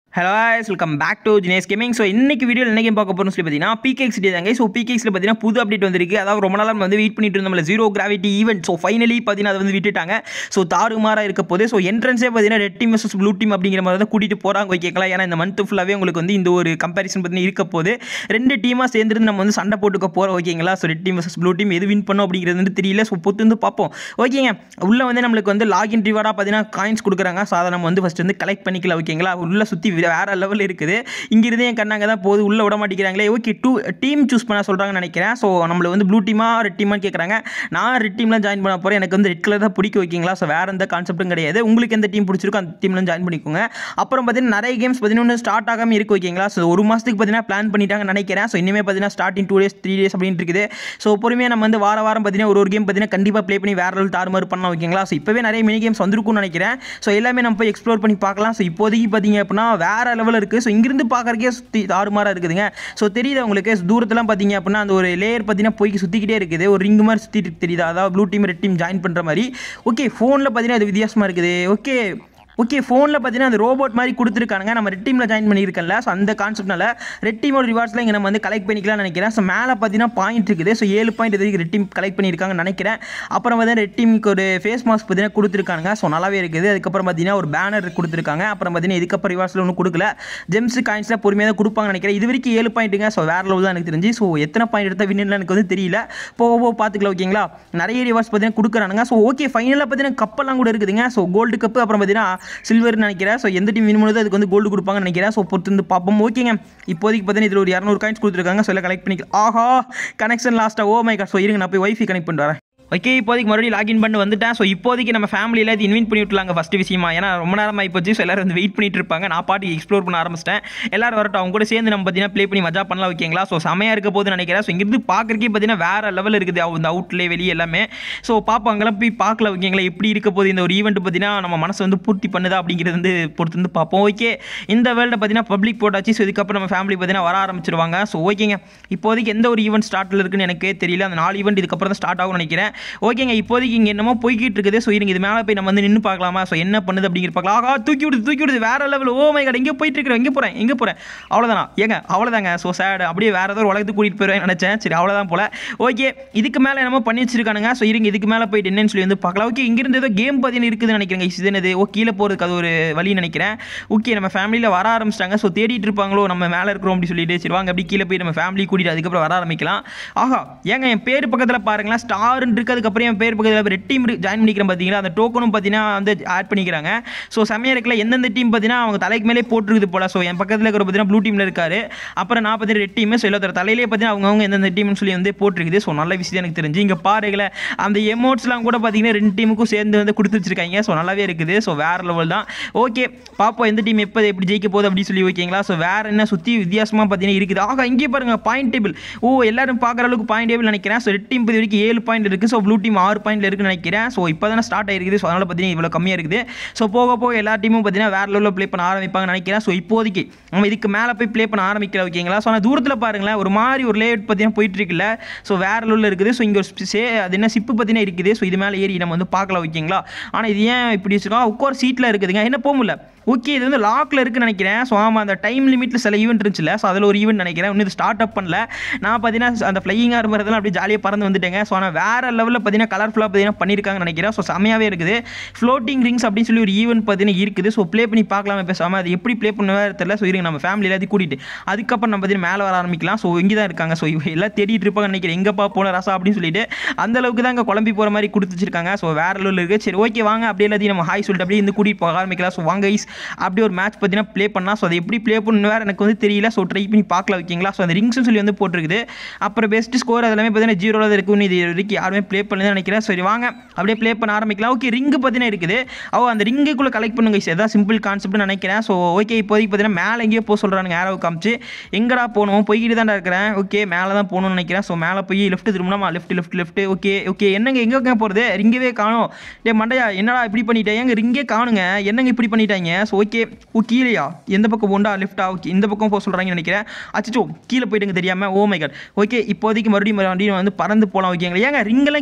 hello welcome back to Jinesh gaming so இன்னைக்கு வீடியோவில் என்ன கேம் பார்க்க போகிறோம் சொல்லி பார்த்தீங்கன்னா பிகேக்ஸ் டே தாங்க ஸோ பிகேக்ஸில் பார்த்தீங்கன்னா புது அப்டேட் வந்திருக்கு அதாவது ரொம்ப நாளாக நம்ம வந்து வெயிட் பண்ணிட்டு இருந்தோம்ல zero gravity event so finally பார்த்தீங்கன்னா அதை வந்து விட்டுட்டாங்க ஸோ தாறுமாறாக இருக்க போது ஸோ என்ட்ரன்ஸே பார்த்தீங்கன்னா red team versus blue team அப்படிங்கிற மாதிரி தான் கூட்டிகிட்டு போகிறாங்க ஓகேங்களா ஏன்னா இந்த மந்த் ஃபுல்லாகவே உங்களுக்கு வந்து இந்த ஒரு கம்பேரிசன் பார்த்தீங்கன்னா இருக்க போது ரெண்டு டீமாக சேர்ந்துருந்து நம்ம வந்து சண்டை போட்டுக்க போகிறோம் ஓகேங்களா so red team versus blue team எது வின் பண்ணோம் அப்படிங்கிறது வந்து தெரியல ஸோ பொத்து வந்து பார்ப்போம் ஓகேங்க உள்ளே வந்து நம்மளுக்கு வந்து லாகின் ரிவார்டாக பார்த்தீங்கன்னா காயின்ஸ் கொடுக்குறாங்க ஸோ அதை நம்ம வந்து ஃபஸ்ட் வந்து கலெக்ட் பண்ணிக்கலாம் ஓகேங்களா உள்ளே சுற்றி வேறு லெவல் இருக்குது இங்கிருந்து என் கண்ணாங்க தான் போகுது உள்ளே விட மாட்டேங்கிறாங்களே ஓகே டூ டீம் சூஸ் பண்ண சொல்கிறாங்கன்னு நினைக்கிறேன் ஸோ நம்மளை வந்து ப்ளூ டீமாக ரெட் டீமாக கேட்குறாங்க நான் ரெட் டீம்லாம் ஜாயின் பண்ண போகிறேன் எனக்கு வந்து ரெட் கலர் தான் பிடிக்கும் ஓகேங்களா ஸோ வேறு எந்த கான்செப்ட்டும் கிடையாது உங்களுக்கு எந்த டீம் பிடிச்சிருக்கோ அந்த டீம்லாம் ஜாயின் பண்ணிக்கோங்க அப்புறம் பார்த்தீங்கன்னா நிறைய கேம்ஸ் பார்த்தீங்கன்னா ஸ்டார்ட் ஆகாமல் இருக்கு ஓகேங்களா ஸோ ஒரு மாதத்துக்கு பார்த்தீங்கன்னா பிளான் பண்ணிட்டாங்கன்னு நினைக்கிறேன் ஸோ இனிமேல் பார்த்தீங்கன்னா starting two days three days அப்படின்னு இருக்குது ஸோ பொறுமையாக நம்ம வந்து வார வாரம் பார்த்தீங்கன்னா ஒரு ஒரு கேம் பார்த்தீங்கன்னா கண்டிப்பாக ப்ளே பண்ணி வேறு லெவல் தாறுமாறு பண்ணலாம் ஓகேங்களா ஸோ இப்போவே நிறைய மினி கேம்ஸ் வந்திருக்கும்னு நினைக்கிறேன் ஸோ எல்லாமே நம்ம போய் எக்ஸ்ப்ளோர் பண்ணி பார்க்கலாம் ஸோ இப்போதைக்கு பார்த்தீங்க அப்படின்னா வேறு லெவலில் இருக்குது ஸோ இங்கிருந்து பார்க்குறக்கே சுற்றி தாறுமாறாக இருக்குதுங்க ஸோ தெரியுது உங்களுக்கு தூரத்தெல்லாம் பார்த்தீங்க அப்படின்னா அந்த ஒரு லேயர் பார்த்தீங்கன்னா போய் சுற்றிக்கிட்டே இருக்குது ஒரு ரிங் மாதிரி சுற்றிட்டு தெரியுதா அதாவது blue team red team join பண்ணுற மாதிரி ஓகே ஃபோனில் பார்த்தீங்கன்னா அது வித்தியாசமாக இருக்குது ஓகே ஓகே ஃபோனில் பார்த்தீங்கன்னா அந்த ரோபோட் மாதிரி கொடுத்துருக்காங்க நம்ம ரெட் டீமில் ஜாயின் பண்ணியிருக்கல ஸோ அந்த கான்செப்ட்னால ரெட் டீமோட ரிவார்ட்ஸ்லாம் இங்கே நம்ம வந்து கலெக்ட் பண்ணிக்கலாம்னு நினைக்கிறேன் ஸோ மேலே பார்த்தீங்கன்னா பாயிண்ட் இருக்குது ஸோ ஏழு பாயிண்ட் இது வரைக்கும் ரெட் டீம் கலெக்ட் பண்ணியிருக்காங்கன்னு நினைக்கிறேன் அப்புறம் வந்து ரெட் டீமுக்கு ஒரு ஃபேஸ் மாஸ்க் பார்த்தீங்கன்னா கொடுத்துருக்காங்க ஸோ நல்லாவே இருக்குது அதுக்கப்புறம் பார்த்தீங்கன்னா ஒரு பேனர் கொடுத்துருக்காங்க அப்புறம் பார்த்தீங்கன்னா இதுக்கப்புறம் ரிவார்ட்ஸில் ஒன்றும் கொடுக்கல ஜெம்ஸ் காயின்ஸில் பொறுமையாக தான் கொடுப்பாங்கன்னு நினைக்கிறேன் இது வரைக்கும் ஏழு பாயிண்ட்டுங்க ஸோ வேறு லெவல் தான் எனக்கு தெரிஞ்சு ஸோ எத்தனை பாயிண்ட் எடுத்தால் வின்னு எனக்கு வந்து தெரியல போக போக பார்த்துக்கலாம் ஓகேங்களா நிறைய ரிவார்ட்ஸ் பார்த்தீங்கன்னா கொடுக்குறானுங்க ஸோ ஓகே ஃபைனலாக பார்த்தீங்கன்னா கப்பெல்லாம் கூட இருக்குதுங்க ஸோ கோல்டு கப்பு அப்புறம் பார்த்தீங்கன்னா சில்வர் நினைக்கிறேன் ஸோ எந்த டீம் வின் பண்ணுதோ அதுக்கு வந்து கோல்டு கொடுப்பாங்கன்னு நினைக்கிறேன் ஸோ பொறுத்து வந்து பார்ப்போம் ஓகேங்க இப்போதைக்கு பார்த்தீங்கன்னா இதில் ஒரு இரநூறு காயின்ஸ் கொடுத்துருக்காங்க ஸோ எல்லாம் கலெக்ட் பண்ணிக்கலாம் ஆஹா கனெக்ஷன் லாஸ்ட்டாக ஓ மை காட் ஸோ இருங்க நான் போய் ஒய்ஃபை கனெக்ட் பண்ணிட்டு வரேன் ஓகே இப்போதைக்கு மறுபடியும் லாகின் பண்ணி வந்துட்டேன் ஸோ இப்போதைக்கு நம்ம ஃபேமிலியில் இது இன்வைட் பண்ணி விட்டுலாங்க ஃபஸ்ட் விஷயமா ஏன்னா ரொம்ப நேரம் ஆகிப்போச்சு ஸோ எல்லாரும் வந்து வெயிட் பண்ணிட்டு இருப்பாங்க நான் பாட்டுக்கு எக்ஸ்ப்ளோர் பண்ண ஆரம்பிச்சிட்டேன் எல்லாரும் வரட்டும் அவங்க கூட சேர்ந்து நம்ம பார்த்தீங்கன்னா ப்ளே பண்ணி மஜா பண்ணலாம் ஓகேங்களா ஸோ செமையாக இருக்க போது நினைக்கிறேன் ஸோ இங்கிருந்து பார்க்குறக்கே பார்த்தீங்கன்னா வேறு லெவல் இருக்குது அந்த அவுட்லே வெளியே எல்லாமே ஸோ பார்ப்போம் அங்கெல்லாம் போய் பார்க்கல ஓகேங்களா எப்படி இருக்க போது இந்த ஒரு ஈவெண்ட் பார்த்தீங்கன்னா நம்ம மனசை வந்து பூர்த்தி பண்ணுதா அப்படிங்கிறது வந்து பொறுத்து வந்து பார்ப்போம் ஓகே இந்த வேர்ல்டை பார்த்தீங்கன்னா பப்ளிக் போட்டாச்சு ஸோ இதுக்கப்புறம் நம்ம ஃபேமிலி பார்த்தீங்கன்னா வர ஆரம்பிச்சிருவாங்க ஸோ ஓகேங்க இப்போதைக்கு எந்த ஒரு ஈவெண்ட் ஸ்டார்ட்டில் இருக்குன்னு எனக்கே தெரியல அந்த நாலு ஈவெண்ட் இதுக்கப்புறம் தான் ஸ்டார்ட் ஆகும்னு நினைக்கிறேன் ஓகேங்க இப்போ இப்போதைக்கு இங்கே என்னமோ போய்கிட்டு இருக்குது ஸோ இருங்க இது மேலே போய் நம்ம வந்து நின்று பார்க்கலாமா ஸோ என்ன பண்ணுது அப்படிங்கிற பார்க்கலாம் ஆகா தூக்கி விடுது தூக்கி விடுது வேற லெவல் ஓ மை காட் எங்கே போயிட்டு இருக்கிறேன் எங்கே போகிறேன் எங்கே போகிறேன் அவ்வளோதானா ஏங்க அவ்வளோதாங்க ஸோ சேட் அப்படியே வேறு ஏதோ ஒரு உலகத்துக்கு கூட்டிகிட்டு போயிடுவேன் நினச்சேன் சரி அவ்வளோதான் போல ஓகே இதுக்கு மேலே என்னமோ பண்ணி வச்சிருக்கானுங்க ஸோ இருங்க இதுக்கு மேலே போயிட்டு என்னன்னு சொல்லி வந்து பார்க்கலாம் ஓகே இங்கிருந்து ஏதோ கேம் பார்த்தீங்கன்னா இருக்குதுன்னு நினைக்கிறேங்க இது என்னது ஓ கீழே போகிறதுக்கு அது ஒரு வழி நினைக்கிறேன் ஓகே நம்ம ஃபேமிலியில் வர ஆரம்பிச்சிட்டாங்க ஸோ தேடிட்டு இருப்பாங்களோ நம்ம மேலே இருக்கிறோம் அப்படி சொல்லிட்டு சரி வாங்க அப்படி கீழே போய் நம்ம ஃபேமிலி கூட்டிட்டு அதுக்கப்புறம் வர ஆரம்பிக்கலாம் ஆஹா ஏங்க என் பேர் பக்கத்தில் பாருங்களேன் ஸ்டார்னு இருக்கு அதுக்கப்புறம் என் பேர் பக்கத்தில் ரெட் டீம் ஜாயின் பண்ணிக்கிறேன் பார்த்தீங்களா அந்த டோக்கனும் பார்த்தீங்கன்னா வந்து ஆட் பண்ணிக்கிறாங்க ஸோ செம்மையாக இருக்கல எந்தெந்த டீம் பார்த்தீங்கன்னா அவங்க தலைக்கு மேலே போட்டுருக்குது போல ஸோ என் பக்கத்தில் இருக்கிற பார்த்தீங்கன்னா ப்ளூ டீமில் இருக்காரு அப்புறம் நான் பார்த்தீங்கன்னா ரெட் டீம் ஸோ எல்லாத்தர தலையிலே பார்த்தீங்கன்னா அவங்கவுங்க எந்தெந்த டீம்னு சொல்லி வந்து போட்டிருக்குது ஸோ நல்ல விஷயம் எனக்கு தெரிஞ்சு இங்கே பாருங்கள அந்த எமோட்ஸ்லாம் கூட பார்த்தீங்கன்னா ரெண்டு டீமுக்கும் சேர்ந்து வந்து கொடுத்து வச்சிருக்காங்க ஸோ நல்லாவே இருக்குது ஸோ வேறு லெவல் தான் ஓகே பார்ப்போம் எந்த டீம் எப்போ எப்படி ஜெயிக்க போகுது அப்படின்னு சொல்லி ஓகேங்களா ஸோ வேறு என்ன சுற்றி வித்தியாசமாக பார்த்தீங்கன்னா இருக்குது ஆக இங்கே பாருங்க பாயிண்ட் டேபிள் ஓ எல்லாரும் பார்க்குற அளவுக்கு பாயிண்ட் டேபிள் நினைக்கிறேன் ஸோ ரெட் டீம் இது வரைக்கும் ஏழு பாயிண்ட் இருக்குது ஸோ ப்ளூ டீம் ஆறு பாயிண்ட்ல இருக்குன்னு நினைக்கிறேன் ஸோ இப்போ தானே ஸ்டார்ட் ஆயிருக்குது ஸோ அதனால் பார்த்தீங்கன்னா இவ்வளோ கம்மியாக இருக்குது ஸோ போக போக எல்லா டீமும் பார்த்தீங்கன்னா வேறு லெவலில் ப்ளே பண்ண ஆரம்பிப்பாங்கன்னு நினைக்கிறேன் ஸோ இப்போதைக்கு நம்ம இதுக்கு மேலே போய் ப்ளே பண்ண ஆரம்பிக்கல ஓகேங்களா ஸோ ஆனால் தூரத்தில் பாருங்களேன் ஒரு மாதிரி ஒரு லேஅவுட் பார்த்தீங்கன்னா போயிட்டு இருக்குல்ல ஸோ வேறு லெவலில் இருக்குது ஸோ இங்கே ஒரு சே அது என்ன சிப்பு பார்த்தீங்கன்னா இருக்குது ஸோ இது மேலே ஏறி நம்ம வந்து பார்க்கலாம் ஓகேங்களா ஆனால் இது ஏன் இப்படி வச்சுருக்கோம் உட்கார் சீட்டில் இருக்குதுங்க என்ன போக முடியல ஓகே இது வந்து லாக்கில் இருக்குன்னு நினைக்கிறேன் ஸோ ஆமாம் அந்த டைம் லிமிட்டில் சில ஈவெண்ட் இருந்துச்சுல ஸோ அதில் ஒரு ஈவெண்ட் நினைக்கிறேன் இன்னும் இது ஸ்டார்ட் அப் பண்ணல நான் பார்த்தீங்கன்னா அந்த ஃப்ளையிங்காக இருக்கிறதெல்லாம் அப்படியே ஜாலியாக பறந்து வந்துட்டேங்க ஸோ ஆனால் வேறு லெவலில் பார்த்தீங்கன்னா கலர்ஃபுல்லாக பார்த்தீங்கன்னா பண்ணியிருக்காங்கன்னு நினைக்கிறேன் ஸோ செம்மையாகவே இருக்குது ஃப்ளோட்டிங் ரிங்ஸ் அப்படின்னு சொல்லி ஒரு ஈவெண்ட் பார்த்தீங்கன்னா இருக்குது ஸோ ப்ளே பண்ணி பார்க்கலாம் பேசாமல் அது எப்படி ப்ளே பண்ணுவே தெரியல ஸோ இருங்க நம்ம ஃபேமிலி எல்லாத்தையும் கூட்டிட்டு அதுக்கப்புறம் நம்ம பார்த்தீங்கன்னா மேலே வர ஆரம்பிக்கலாம் ஸோ இங்கே தான் இருக்காங்க ஸோ இவங்க எல்லாம் தேடிட்டு இருப்பாங்க நினைக்கிறேன் எங்கப்பா போன ரசா அப்படின்னு சொல்லிட்டு அந்த அளவுக்கு தான் இங்கே குழம்பி போகிற மாதிரி கொடுத்து வச்சிருக்காங்க ஸோ வேற லெவலில் இருக்குது சரி ஓகே வாங்க அப்படியே எல்லாத்தையும் நம்ம ஹாய் சொல்லிட்டு அப்படியே இந்த கூட்டிகிட்டு போக ஆரம்பிக்கலாம் ஸோ வாங்க ஐஸ் அப்படியே ஒரு மேட்ச் பார்த்தீங்கன்னா ப்ளே பண்ணலாம் ஸோ அதை எப்படி ப்ளே பண்ணணும் வேறு எனக்கு வந்து தெரியல ஸோ ட்ரை பண்ணி பார்க்கலாம் ஓகேங்களா ஸோ அந்த ரிங்ஸ்னு சொல்லி வந்து போட்டிருக்குது அப்புறம் பெஸ்ட் ஸ்கோர் அதெல்லாமே பார்த்தீங்கன்னா ஜீரோவில் இருக்குன்னு இது வரைக்கும் யாருமே ப்ளே பண்ணலன்னு நினைக்கிறேன் சரி வாங்க அப்படியே ப்ளே பண்ண ஆரம்பிக்கலாம் ஓகே ரிங்கு பார்த்தீங்கன்னா இருக்குது ஓ அந்த ரிங்குக்குள்ளே கலெக்ட் பண்ணுங்க சார் எதாவது சிம்பிள் கான்செப்ட்னு நினைக்கிறேன் ஸோ ஓகே இப்போதைக்கு பார்த்தீங்கன்னா மேலே எங்கேயோ போக சொல்கிறானுங்க யாரோ காமிச்சு எங்கடா போகணும் போய்கிட்டு தான் இருக்கிறேன் ஓகே மேலே தான் போகணும்னு நினைக்கிறேன் ஸோ மேலே போய் லெஃப்ட் திரும்பினா left left left okay okay என்னங்க எங்கே போகிறது ரிங்கவே காணும் டே மண்டையா என்னடா இப்படி பண்ணிட்டேன் எங்க ரிங்கே காணுங்க என்னங்க இப்படி பண்ணிட்டாங்க ஸோ ஓகே ஓ கீழேயா எந்த பக்கம் போண்டா லெஃப்டா ஓகே இந்த பக்கம் போக சொல்கிறாங்கன்னு நினைக்கிறேன் அச்சோ கீழே போயிட்டுங்க தெரியாமல் ஓ மை காட் ஓகே இப்போதைக்கு மறுபடியும் மறுபடியும் வந்து பறந்து போகலாம் ஓகேங்களா ஏங்க ரிங்கெல்லாம்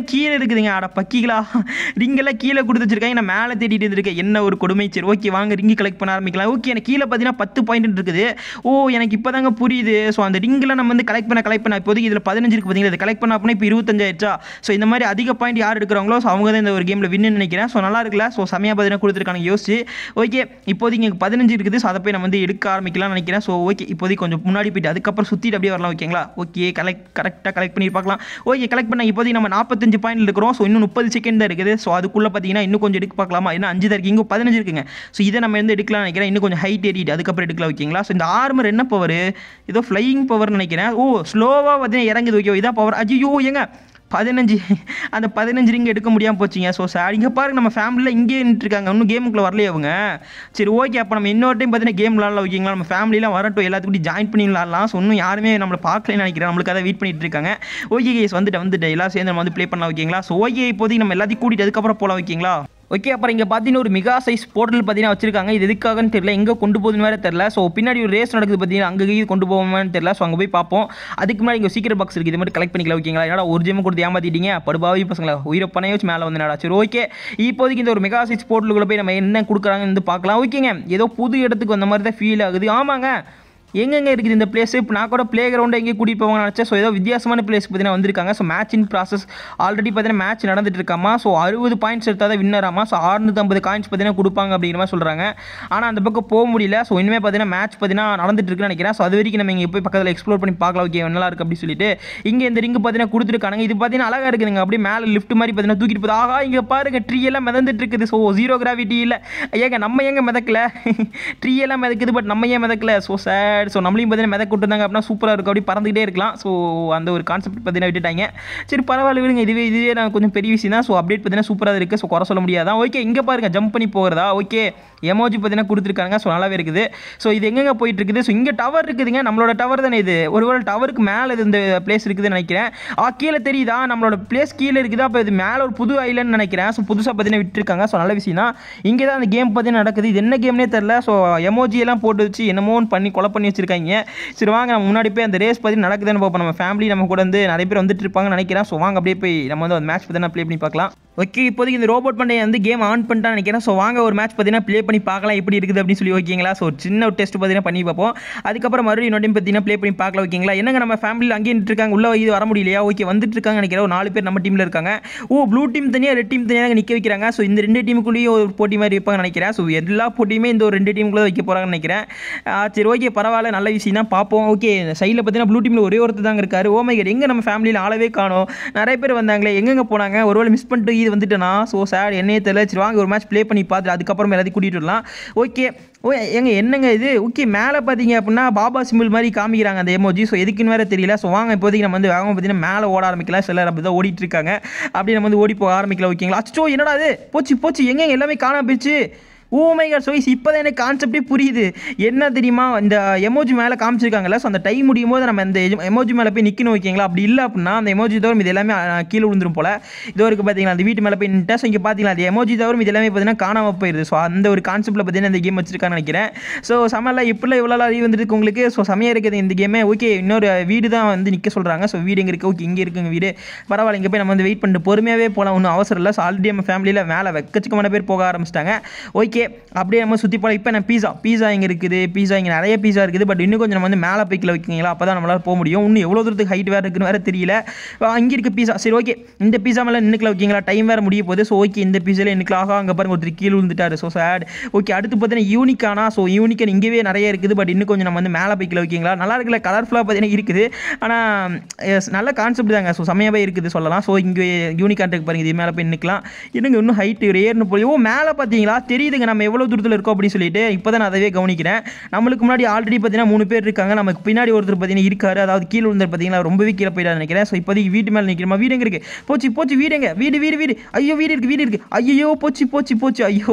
கீழே இருக்குதுங்க அட பக்கிகளா ரிங்கெல்லாம் கீழே கொடுத்து வச்சிருக்காங்க நான் மேலே தேடிட்டு இருந்திருக்கேன் என்ன ஒரு கொடுமை சரி ஓகே வாங்க ரிங்கு கலெக்ட் பண்ண ஆரம்பிக்கலாம் ஓகே எனக்கு கீழே பார்த்தீங்கன்னா பத்து பாயிண்ட் இருக்குது ஓ எனக்கு இப்போ தாங்க புரியுது ஸோ அந்த ரிங்கெல்லாம் நம்ம வந்து கலெக்ட் பண்ண கலெக்ட் பண்ண இப்போதைக்கு இதில் பதினஞ்சு இருக்கு பார்த்தீங்களா இதை கலெக்ட் பண்ண அப்படின்னா இப்போ இருபத்தஞ்சாயிடுச்சா ஸோ இந்த மாதிரி அதிக பாயிண்ட் யார் எடுக்கிறாங்களோ ஸோ அவங்க தான் இந்த ஒரு கேமில் வின்னு நினைக்கிறேன் ஸோ நல்லா இருக்குல்ல ஸோ செமையாக பார்த்தீங்கன்னா கொடுத்துருக்காங்க யோசிச்சு ஓகே இப்போதைக்கு இங்கே பதினஞ்சு இருக்குது ஸோ அதை போய் நம்ம வந்து எடுக்க ஆரம்பிக்கலாம்னு நினைக்கிறேன் ஸோ ஓகே இப்போதைக்கு கொஞ்சம் முன்னாடி போயிட்டு அதுக்கப்புறம் சுற்றிட்டு அப்படியே வரலாம் ஓகேங்களா ஓகே கலெக்ட் கரெக்டாக கலெக்ட் பண்ணி பார்க்கலாம் ஓகே கலெக்ட் பண்ண இப்போதைக்கு நம்ம நாற்பத்தஞ்சு பாயிண்ட் இருக்கிறோம் ஸோ இன்னும் முப்பது செகண்ட் தான் இருக்குது ஸோ அதுக்குள்ளே பார்த்தீங்கன்னா இன்னும் கொஞ்சம் எடுக்க பார்க்கலாமா இன்னும் அஞ்சு தான் இருக்குது இங்கே பதினஞ்சு இருக்குங்க ஸோ இதை நம்ம வந்து எடுக்கலாம்னு நினைக்கிறேன் இன்னும் கொஞ்சம் ஹைட் ஏறிட்டு அதுக்கப்புறம் எடுக்கலாம் ஓகேங்களா ஸோ இந்த ஆர்மர் என்ன பவர் ஏதோ ஃப்ளையிங் பவர் நினைக்கிறேன் ஓ ஸ்லோவாக பார்த்தீங்கன்னா இறங்குது ஓகே இதான் பவர் ஐயோ ஏங்க பதினஞ்சு அந்த பதினஞ்சு ரிங் எடுக்க முடியாமல் போச்சுங்க ஸோ சார் இங்கே பாருங்க நம்ம ஃபேமிலியில் இங்கே நின்றுருக்காங்க இன்னும் கேமுக்குள்ளே வரலையே அவங்க சரி ஓகே அப்போ நம்ம இன்னொரு டைம் பார்த்தீங்கன்னா கேம் விளாட்லாம் ஓகேங்களா நம்ம ஃபேமிலிலாம் வரட்டும் எல்லாத்துக்கும் ஜாயின் பண்ணி விளாட்லாம் ஸோ இன்னும் யாருமே நம்மளை பார்க்கலன்னு நினைக்கிறேன் நம்மளுக்கு அதை வெயிட் பண்ணிட்டு இருக்காங்க ஓகே கேஸ் வந்துட்டு வந்துட்டு எல்லாம் சேர்ந்து நம்ம வந்து ப்ளே பண்ணலாம் ஓகேங்களா ஸோ ஓகே இப்போதைக்கு நம்ம எல்லாத்தையும் கூட்டிட்டு அதுக்கப்புறம் போகலாம் ஓகேங்களா ஓகே அப்புறம் இங்கே பார்த்தீங்கன்னா ஒரு மெகா சைஸ் போர்ட்டல் பார்த்தீங்கன்னா வச்சிருக்காங்க இது எதுக்காகன்னு தெரியல எங்கே கொண்டு போகுதுன்னு வேறு தெரியல ஸோ பின்னாடி ஒரு ரேஸ் நடக்குது பார்த்தீங்கன்னா அங்கே இங்கே கொண்டு போவோமான்னு தெரியல ஸோ அங்கே போய் பார்ப்போம் அதுக்கு முன்னாடி இங்கே சீக்கிரம் பாக்ஸ் இருக்குது இது மாதிரி கலெக்ட் பண்ணிக்கலாம் ஓகேங்களா என்னடா ஒரு ஜெம் கொடுத்து ஏமாத்திட்டீங்க படுபாவி பசங்களா உயிரை பணைய வச்சு மேலே வந்து நடா சரி ஓகே இப்போதைக்கு இந்த ஒரு மெகா சைஸ் போர்ட்டலுக்குள்ளே போய் நம்ம என்ன கொடுக்குறாங்கன்னு வந்து பார்க்கலாம் ஓகேங்க ஏதோ புது இடத்துக்கு வந்த மாதிரி தான் ஃபீல் ஆகுது ஆமாங்க எங்கெங்கே இருக்குது இந்த பிளேஸ் இப்போ நான் கூட ப்ளே கிரவுண்டை எங்கேயும் கூட்டிகிட்டு போவாங்க நினச்சேன் ஸோ ஏதோ வித்தியாசமான பிளேஸ் பார்த்தீங்கன்னா வந்திருக்காங்க so match in process already பார்த்தீங்கன்னா மேட்ச் நடந்துட்டு இருக்காமா ஸோ அறுபது பாயிண்ட்ஸ் எடுத்தால் தான் வின்னராமா ஸோ அறுநூற்றம்பது காயின்ஸ் பார்த்தீங்கன்னா கொடுப்பாங்க அப்படிங்கிற மாதிரி சொல்கிறாங்க ஆனால் அந்த பக்கம் போக முடியல ஸோ இனிமேல் பார்த்தீங்கன்னா மேட்ச் பார்த்தீங்கன்னா நடந்துட்டு இருக்குன்னு நினைக்கிறேன் ஸோ அது வரைக்கும் நம்ம இங்கே போய் பக்கத்தில் எக்ஸ்ப்ளோர் பண்ணி பார்க்கலாம் ஓகே நல்லா இருக்கு அப்படின்னு சொல்லிட்டு இங்கே இந்த ரிங்கு பார்த்தீங்கன்னா கொடுத்துருக்காங்க இது பார்த்தீங்கன்னா அழகாக இருக்குதுங்க அப்படியே மேலே லிஃப்ட் மாதிரி பார்த்தீங்கன்னா தூக்கிட்டு போகுது ஆகா இங்கே பாருங்க ட்ரீ எல்லாம் மிதந்துட்டு இருக்குது ஸோ ஜீரோ கிராவிட்டி இல்லை ஏங்க நம்ம எங்க மிதக்கல ட்ரீ எல்லாம் மிதக்குது பட் நம்ம ஏன் மிதக்கல ஸோ சேட் ஸோ நம்மளையும் பார்த்தீங்கன்னா மிதக்க விட்டுருந்தாங்க அப்படின்னா சூப்பராக இருக்கும் அப்படி பறந்துக்கிட்டே இருக்கலாம் ஸோ அந்த ஒரு கான்செப்ட் பார்த்தீங்கன்னா விட்டுட்டாங்க சரி பரவாயில்ல விடுங்க இதுவே இதுவே நான் கொஞ்சம் பெரிய விஷயம் தான் ஸோ அப்டேட் பார்த்தீங்கன்னா சூப்பராக இருக்குது ஸோ குறை சொல்ல முடியாதான் ஓகே இங்கே பாருங்க ஜம்ப் பண்ணி போகிறதா ஓகே எமோஜி பார்த்தீங்கன்னா கொடுத்துருக்காங்க ஸோ நல்லாவே இருக்குது ஸோ இது எங்கெங்க போயிட்டு இருக்குது ஸோ இங்கே டவர் இருக்குதுங்க நம்மளோட டவர் தானே இது ஒருவேளை டவருக்கு மேலே இது இந்த பிளேஸ் இருக்குதுன்னு நினைக்கிறேன் ஆ கீழே தெரியுதா நம்மளோட பிளேஸ் கீழே இருக்குது அப்போ இது மேலே ஒரு புது ஐலண்ட் நினைக்கிறேன் ஸோ புதுசாக பார்த்தீங்கன்னா விட்டுருக்காங்க ஸோ நல்ல விஷயம் தான் இங்கே தான் அந்த கேம் பார்த்தீங்கன்னா நடக்குது இது என்ன கேம்னே தெரில ஸோ எமோஜி எல்லாம் போட்டு வச்சு என்னமோன்னு பண்ணி கொலை பண்ணி வச்சிருக்காங்க சரி வாங்க நம்ம முன்னாடி போய் அந்த ரேஸ் பார்த்தீங்கன்னா நடக்குதுன்னு பார்ப்போம் நம்ம ஃபேமிலி நம்ம கூட வந்து நிறைய பேர் வந்துட்டு இருப்பாங்கன்னு நினைக்கிறேன் ஸோ வாங்க அப்படியே போய் நம்ம வந்து அந்த மேட்ச் பார்த்தீங்கன்னா ப்ளே பண்ணி பார்க்கலாம் ஓகே இப்போதைக்கு இந்த ரோபோட் பண்டைய வந்து கேம் ஆன் பண்ணிட்டான்னு நினைக்கிறேன் ஸோ வாங்க ஒரு மேட்ச் பார்த்தீங்கன்னா ப்ளே பண்ணி பார்க்கலாம் எப்படி இருக்குது அப்படின்னு சொல்லி ஓகேங்களா ஸோ ஒரு சின்ன ஒரு டெஸ்ட் பார்த்தீங்கன்னா பண்ணி பார்ப்போம் அதுக்கப்புறம் மறுபடியும் இன்னொரு time பார்த்தீங்கன்னா ப்ளே பண்ணி பார்க்கலாம் ஓகேங்களா என்னங்க நம்ம ஃபேமிலியில் அங்கேயே நின்று இருக்காங்க உள்ள இது வர முடியலையா ஓகே வந்துட்டு இருக்காங்க நினைக்கிறேன் ஒரு நாலு பேர் நம்ம டீமில் இருக்காங்க ஓ ப்ளூ டீம் தனியாக ரெட் டீம் தனியாக நிற்க வைக்கிறாங்க ஸோ இந்த ரெண்டு டீமுக்குள்ளேயும் ஒரு போட்டி மாதிரி வைப்பாங்க நினைக்கிறேன் ஸோ எல்லா போட்டியுமே இந்த ஒரு ரெண்டு டீமுக்குள்ளே வைக்க போகிறாங்கன்னு நினைக்கிறேன் ஆ, சரி ஓகே பரவாயில்ல நல்ல விஷயம் தான் பார்ப்போம் ஓகே சைடில் பார்த்தீங்கன்னா ப்ளூ டீமில் ஒரே ஒருத்தர் தாங்க இருக்காரு ஓ மை God, எங்க நம்ம ஃபேமிலியில் ஆளவே காணோம் நிறைய பேர் வந்தாங்களே எங்கெங்க போனாங்க ஒருவேளை மிஸ் பண்ணிட்டு இது வந்துட்டேனா ஸோ சேட் என்னையே தெரியல சரி வாங்க ஒரு மேட்ச் ப்ளே பண்ணி பார்த்துட்டு அதுக்கப்புறம் எல்லாத்தையும் கூட்டிகிட்டு வரலாம் ஓகே ஓ எங்க என்னங்க இது ஓகே மேலே பார்த்தீங்க அப்படின்னா பாபா சிம்பிள் மாதிரி காமிக்கிறாங்க அந்த எமோஜி ஸோ எதுக்குன்னு வேற தெரியல ஸோ வாங்க இப்போதைக்கு நம்ம வந்து வேகமாக பார்த்தீங்கன்னா மேலே ஓட ஆரம்பிக்கலாம் சிலர் அப்படி தான் ஓடிட்டு இருக்காங்க அப்படி நம்ம வந்து ஓடி போக ஆரம்பிக்கலாம் ஓகேங்களா அச்சோ என்னடா அது போச்சு போச்சு எங்க எல்லாமே காணாம போயிடுச்சு ஓ மை காட் ஸோ இப்போ தான் எனக்கு கான்செப்டே புரியுது என்ன தெரியுமா இந்த எமோஜி மேலே காமிச்சிருக்காங்கல்ல ஸோ அந்த டைம் முடியும் போது நம்ம அந்த எமோஜி மேலே போய் நிற்கணும் ஓகேங்களா அப்படி இல்லை அப்படின்னா அந்த எமோஜி தவிர இது எல்லாமே அஹ், கீழே விழுந்துரும் போல இதோ இருக்கு பார்த்தீங்களா அந்த வீட்டு மேலே போய் நின்ட்டா ஸோ இங்கே பார்த்தீங்களா அந்த எமோஜி தவிர இது எல்லாமே பார்த்தீங்கன்னா காணாமல் போயிருது ஸோ அந்த ஒரு கான்செப்ட்டில் பார்த்தீங்கன்னா இந்த கேம் வச்சிருக்கான்னு நினைக்கிறேன் ஸோ சமையல இப்படிலாம் இவ்வளோ அறிவு வந்துருக்கு உங்களுக்கு ஸோ செமையாக இருக்குது இந்த கேமே ஓகே இன்னொரு வீடு தான் வந்து நிற்க சொல்கிறாங்க ஸோ வீடு எங்கே இருக்குது ஓகே இங்கே இருக்குங்க வீடு பரவாயில்ல இங்கே போய் நம்ம வந்து வெயிட் பண்ணிட்டு பொறுமையாகவே போகலாம் ஒன்றும் அவசரம் இல்லை ஸோ ஆல்ரெடி நம்ம ஃபேமிலியில் மேலே வெக்கச்சக்கமான பேர் போக ஆரம்பிச்சிட்டாங்க ஓகே அப்படியே நம்ம சுற்றி போகலாம் இப்போ நான் பீஸா பீஸா இங்கே இருக்குது பீஸா இங்கே நிறைய பீஸா இருக்குது பட் இன்னும் கொஞ்சம் நம்ம வந்து மேலே போய்க்கல வைக்கிங்களா அப்போ தான் நம்மளால் போக முடியும் இன்னும் எவ்வளோ தூரத்துக்கு ஹைட் வேறு இருக்குன்னு வேறு தெரியல அங்கே இருக்க பீஸா சரி ஓகே இந்த பீஸா மேலே நின்றுக்கல வைக்கிங்களா டைம் வேறு முடிய போகுது ஸோ ஓகே இந்த பீஸில் நிற்கலாம் ஆகா அங்கே பாருங்க ஒருத்தர் கீழே விழுந்துட்டாரு ஸோ சேட் ஓகே அடுத்து பார்த்தீங்கன்னா யூனிக்கானா ஸோ யூனிக்கன் இங்கேயே நிறைய இருக்குது பட் இன்னும் கொஞ்சம் நம்ம வந்து மேலே போய்க்கல வைக்கிங்களா நல்லா இருக்குல்ல கலர்ஃபுல்லாக பார்த்தீங்கன்னா இருக்குது ஆனால் எஸ், நல்ல கான்செப்ட் தாங்க ஸோ செம்மையாகவே இருக்குது சொல்லலாம் ஸோ இங்கே யூனிக்கான் இருக்கு பாருங்க இது மேலே போய் நிற்கலாம் இன்னுங்க இன்னும் ஹைட் ஏறணும் போய் ஓ மேலே பார்த்தீங்களா தெரியுதுங்க நம்ம எவ்வளோ தூரத்தில் இருக்கோம் அப்படின்னு சொல்லிட்டு இப்போ தான் நான் அதவே கவனிக்கிறேன் நம்மளுக்கு முன்னாடி ஆல்ரெடி பார்த்தீங்கன்னா மூணு பேர் இருக்காங்க நமக்கு பின்னாடி ஒருத்தர் பார்த்தீங்கன்னா இருக்காரு அதாவது கீழே விழுந்தார் பார்த்தீங்களா ரொம்பவே கீழே போயிடாது நினைக்கிறேன் ஸோ இப்போதைக்கு வீட்டு மேலே நிற்கிறோமா வீடு எங்கே இருக்கு போச்சு போச்சு வீடு எங்க வீடு வீடு வீடு ஐயோ வீடு இருக்கு வீடு இருக்கு ஐயோ போச்சு போச்சு போச்சு ஐயோ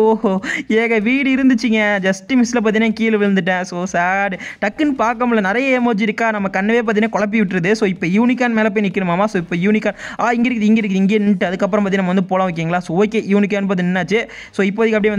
ஏக வீடு இருந்துச்சுங்க ஜஸ்ட் மிஸ்ல பார்த்தீங்கன்னா கீழே விழுந்துட்டேன் ஸோ சேட் டக்குன்னு பார்க்க முடியல நிறைய எமோஜி இருக்கா நம்ம கண்ணவே பார்த்தீங்கன்னா குழப்பி விட்டுருது ஸோ இப்போ யூனிகான் மேலே போய் நிற்கணுமாமா ஸோ இப்போ யூனிகான் ஆ இங்கே இருக்குது இங்கே இருக்குது இங்கே நின்றுட்டு அதுக்கப்புறம் பார்த்தீங்கன்னா நம்ம வந்து போகலாம் ஓகேங்களா ஸோ ஓகே யூனிகான் பார்த்து நின்னாச்சு ஸோ இப்போதைக்கு அப்படியே வந்து பறந்து இன்னும்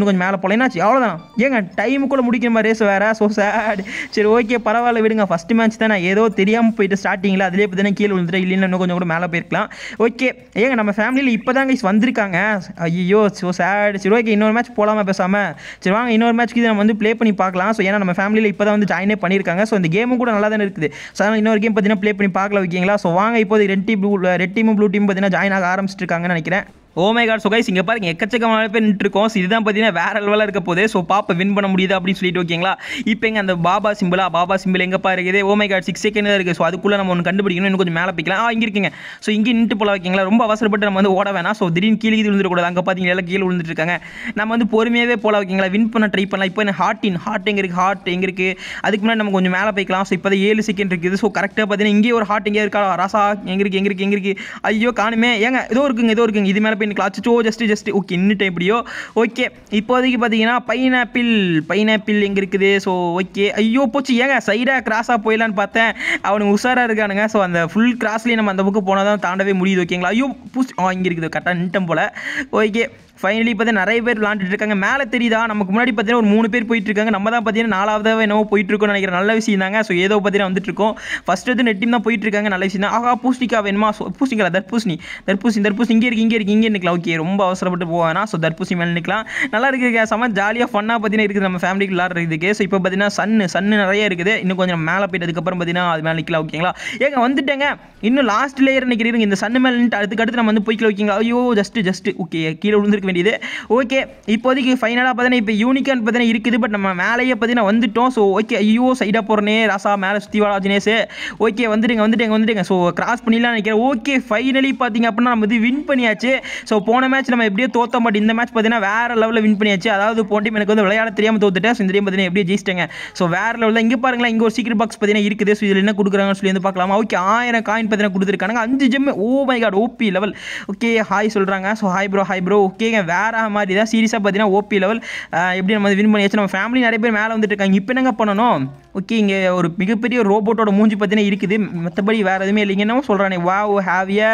இன்னும் கொஞ்சம் மேலே போகலாம் என்னாச்சு அவ்வளோதான் ஏங்க டைமுக்குள்ளே முடிக்கிற மாதிரி ரேஸ் வேறு ஸோ சேட் சரி ஓகே பரவாயில்ல விடுங்க ஃபஸ்ட் மேட்ச் தான் நான் ஏதோ தெரியாமல் போயிட்டு ஸ்டார்டிங்கில் அதிலே பார்த்தீங்கன்னா கீழே விழுந்துட்டேன் இல்லைன்னா இன்னும் கொஞ்சம் கூட மேலே போயிருக்கலாம் ஓகே ஏங்க நம்ம ஃபேமிலியில் இப்போ தான் கைஸ் வந்திருக்காங்க ஐயோ ஸோ சேட் சரி ஓகே இன்னொரு மேட்ச் போகலாமா பேசாமல் சரி வாங்க இன்னொரு மேட்ச்க்கு நம்ம வந்து ப்ளே பண்ணி பார்க்கலாம் ஸோ ஏன்னா நம்ம ஃபேமிலியில் இப்போ தான் வந்து ஜாயினே பண்ணியிருக்காங்க ஸோ இந்த கேமும் கூட நல்லா தானே இருக்குது ஸோ அதனால் இன்னொரு கேம் பார்த்தீங்கன்னா ப்ளே பண்ணி பார்க்கல வைக்கிங்களா ஸோ வாங்க இப்போது ரெட் டீம் ப்ளூ ரெட் டீமும் ப்ளூ டீம் பார்த்தீங்கன்னா ஜாயின் ஆக ஆரம்பிச்சிருக்காங்கன்னு நினைக்கிறேன் ஓமே கார்ட் ஸோ கைஸ் இங்கே பாருங்க எக்கச்சக்கமான பேர் நின்றுருக்கோம் ஸோ இதுதான் பார்த்தீங்கன்னா வேற லெவலில் இருக்க போதே ஸோ பாப்பா வின் பண்ண முடியுது அப்படின்னு சொல்லிட்டு ஓகேங்களா இப்போ எங்க அந்த பாபா சிம்பிளா பாபா சிம்பிள் எங்கப்பா இருக்குது ஓமே கார்ட் சிக்ஸ் செகண்ட் தான் இருக்குது ஸோ அதுக்குள்ளே நம்ம ஒன்று கண்டுபிடிக்கணும் இன்னும் கொஞ்சம் மேலே போய்க்கலாம் ஆ இங்கே இருக்கீங்க ஸோ இங்கே நின்று போல வைக்கிங்களா ரொம்ப அவசரப்பட்டு நம்ம வந்து ஓட வேணாம் ஸோ திடீர்னு கீழே கீழே விழுந்துடக்கூடாது அங்கே பார்த்தீங்கன்னா எல்லாம் கீழே விழுந்துட்டு இருக்காங்க நம்ம வந்து பொறுமையாகவே போல வைக்கிங்களா வின் பண்ண ட்ரை பண்ணலாம் இப்போ என்ன ஹார்ட் இன் ஹார்ட் எங்கே இருக்குது ஹார்ட் எங்கே இருக்குது அதுக்கு முன்னாடி நம்ம கொஞ்சம் மேலே போய்க்கலாம் ஸோ இப்போ ஏழு செகண்ட் இருக்குது ஸோ கரெக்டாக பார்த்தீங்கன்னா இங்கே ஒரு ஹார்ட் எங்கே இருக்கா ராசா எங்கே இருக்குது எங்கே இருக்குது எங்கே இருக்குது ஐயோ காணுமே ஏங்க ஏதோ இருக்குங்க ஏதோ இருக்குங்க இது மேலே போய் எனக்கு அச்சோ ஜஸ்ட் ஜஸ்ட் ஓகே இன்னிட்ட எப்படியோ ஓகே இப்போதைக்கு பார்த்தீங்கன்னா பைனாப்பிள் பைனாப்பிள் எங்கே இருக்குது ஸோ ஓகே ஐயோ போச்சு ஏங்க சைடாக கிராஸாக போயிடலான்னு பார்த்தேன் அவனுக்கு உஷாராக இருக்கானுங்க ஸோ அந்த ஃபுல் கிராஸ்லேயே நம்ம அந்த புக்கு போனால் தான் தாண்டவே முடியுது ஓகேங்களா ஐயோ பூச்சி ஆ இங்கே இருக்குது கரெக்டாக நின்ட்டம் போல் ஓகே ஃபைனலி பார்த்தீங்கன்னா நிறைய பேர் விளாண்டுட்டு இருக்காங்க மேலே தெரியுதா நமக்கு முன்னாடி பார்த்தீங்கன்னா ஒரு மூணு பேர் போயிட்டு இருக்காங்க நம்ம தான் பார்த்தீங்கன்னா நாலாவதாக என்னவோ போயிட்டு இருக்கோம்னு நினைக்கிறேன் நல்ல விஷயம் தாங்க ஸோ ஏதோ பார்த்தீங்கன்னா வந்துட்டு இருக்கோம் ஃபர்ஸ்ட் வந்து நெட் டீம் தான் போயிட்டு இருக்காங்க நல்ல விஷயம் தான் ஆகா பூஸ்டிக்கா வேணுமா ஸோ பூஸ்டிக்கா தர்பூசணி தர்பூசணி தர்பூசணி இங்கே இருக்கு இங்கே இருக்கு இங்கே நிற்கலாம் ஓகே ரொம்ப அவசரப்பட்டு போவேனா ஸோ தர்பூசணி மேலே நிற்கலாம் நல்லா இருக்குங்க செம்ம ஜாலியாக ஃபன்னாக பார்த்தீங்கன்னா இருக்குது நம்ம ஃபேமிலிக்கு விளாட்றதுக்கு ஸோ இப்போ பார்த்தீங்கன்னா சன்னு சன்னு நிறைய இருக்குது இன்னும் கொஞ்சம் மேலே போயிட்டு அதுக்கப்புறம் பார்த்தீங்கன்னா அது மேலே நிற்கலாம் ஓகேங்களா ஏங்க வந்துட்டேங்க இன்னும் லாஸ்ட் லேயர் நிற்கிறீங்க இந்த சன்னு மேலே நின்னுட்டு அதுக்கு அடுத்து நம்ம வந்து போய்க்கல ஓகேங்களா ஐயோ ஜஸ்ட் ஜஸ்ட் ஓகே கீழே விழுந்திருக்க வேண்டியது ஓகே இப்போதைக்கு ஃபைனலாக பார்த்தீங்கன்னா இப்போ யூனிகான் பார்த்தீங்கன்னா இருக்குது பட் நம்ம மேலேயே பார்த்தீங்கன்னா வந்துட்டோம் ஸோ ஓகே ஐயோ சைடாக போகிறனே ராசா மேலே சுற்றி வாடா ஜினேஷ் ஓகே வந்துடுங்க வந்துடுங்க வந்துடுங்க ஸோ கிராஸ் பண்ணிடலாம் நினைக்கிறேன் ஓகே ஃபைனலி பார்த்தீங்க அப்படின்னா நம்ம வந்து வின் பண்ணியாச்சு ஸோ போன மேட்ச் நம்ம எப்படியோ தோத்தோம் பட் இந்த மேட்ச் பார்த்தீங்கன்னா வேறு லெவலில் வின் பண்ணியாச்சு அதாவது போன time எனக்கு வந்து விளையாட தெரியாமல் தோத்துட்டேன் ஸோ இந்த டைம் பார்த்தீங்கன்னா எப்படியே ஜெயிச்சிட்டேங்க ஸோ வேறு லெவலில் இங்கே பாருங்களேன் இங்கே ஒரு சீக்கிரம் பாக்ஸ் பார்த்தீங்கன்னா இருக்குது ஸோ இதில் என்ன கொடுக்குறாங்கன்னு சொல்லி வந்து பார்க்கலாமா ஓகே ஆயிரம் காயின் பார்த்தீங்கன்னா கொடுத்துருக்காங்க அஞ்சு gem oh my god OP level okay hi சொல்கிறாங்க so hi bro hi bro ஓகேங்க வேற மாதிரி தான் சீரியஸாக பார்த்தீங்கன்னா ஓபி லெவல் எப்படி நம்ம வின் பண்ணியாச்சு நம்ம ஃபேமிலி நிறைய பேர் மேலே வந்துட்டு இருக்காங்க இப்போ என்னங்க பண்ணணும் ஓகே இங்கே ஒரு மிகப்பெரிய ரோபோட்டோட மூஞ்சி பார்த்தீங்கன்னா இருக்குது மற்றபடி வேறு எதுவுமே இல்லைங்க என்னமோ சொல்கிறானே வா ஓ ஹாவியா